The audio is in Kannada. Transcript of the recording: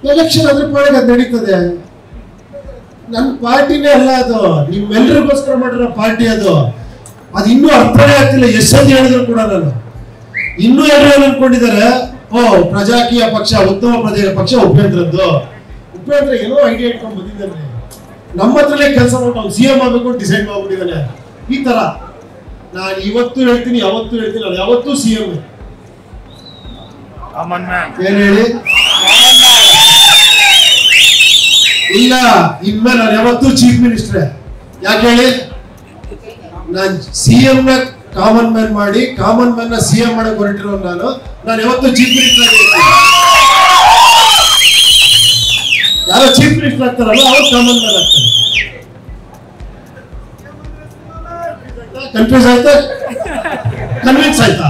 ಎಲೆಕ್ಷನ್ ಅದ್ರ ಪಾಡಿಗೆ ಅದು ನಡೀತದೆ ನನ್ನ ಪಾರ್ಟಿನೇ ಅಲ್ಲ ಅದು ನಿಮ್ಮೆಲ್ಲರಿಗೋಸ್ಕರ ಮಾಡಿರೋ ಪಾರ್ಟಿ ಅದು ಅದು ಇನ್ನೂ ಅರ್ಥನೇ ಆಗ್ತಿಲ್ಲ ಎಷ್ಟೊಂದು ಹೇಳಿದ್ರು ಕೂಡ ನಾನು ಇನ್ನೂ ಎಲ್ಲರೂ ಏನ್ ಅನ್ಕೊಂಡಿದ್ದಾರೆ ಓ ಪ್ರಜಾಕೀಯ ಪಕ್ಷ ಉತ್ತಮ ಪ್ರಜೆಯ ಪಕ್ಷ ಉಪೇಂದ್ರದ್ದು ಉಪೇಂದ್ರ ಏನೋ ಐಡಿಯಾ ಇಟ್ಕೊಂಡು ಬಂದಿದ್ದಾನೆ ನಮ್ಮ ಹತ್ರನೇ ಕೆಲಸ ಮಾಡಿ ಅವ್ನು ಸಿ ಎಂ ಆಗ್ಬೇಕು ಅಂತ ಡಿಸೈಡ್ ಮಾಡ್ಬಿಟ್ಟಿದ್ದಾನೆ ಈ ತರ ನಾನು ಇವತ್ತು ಹೇಳ್ತೀನಿ ಯಾವತ್ತೂ ಹೇಳ್ತೀನಿ ನಾನು ಯಾವತ್ತೂ ಸಿ ಎಂ ಕಾಮನ್ ಮ್ಯಾನ್ ಏನ್ ಹೇಳಿ ಇಲ್ಲ ಇನ್ಮೇಲೆ ನಾನು ಯಾವತ್ತೂ ಚೀಫ್ ಮಿನಿಸ್ಟ್ರೆ ಯಾಕೆ ಹೇಳಿ ನಾನು ಸಿ ಎಂ ನ ಕಾಮನ್ ಮ್ಯಾನ್ ಮಾಡಿ ಕಾಮನ್ ಮ್ಯಾನ್ ನ ಸಿ ಎಂ ಮಾಡಕ್ ಹೊರಟಿರೋ ನಾನು ನಾನು ಯಾವತ್ತೂ ಚೀಫ್ ಮಿನಿಸ್ಟರ್ ಯಾರೋ ಚೀಫ್ ಮಿನಿಸ್ಟರ್ ಆಗ್ತಾರಲ್ಲ ಅವ್ರು ಕಾಮನ್ ಮ್ಯಾನ್ ಆಗ್ತಾರೆ ಕನ್ಫ್ಯೂಸ್ ಆಯ್ತಾ ಕನ್ವಿನ್ಸ್ ಆಯ್ತಾ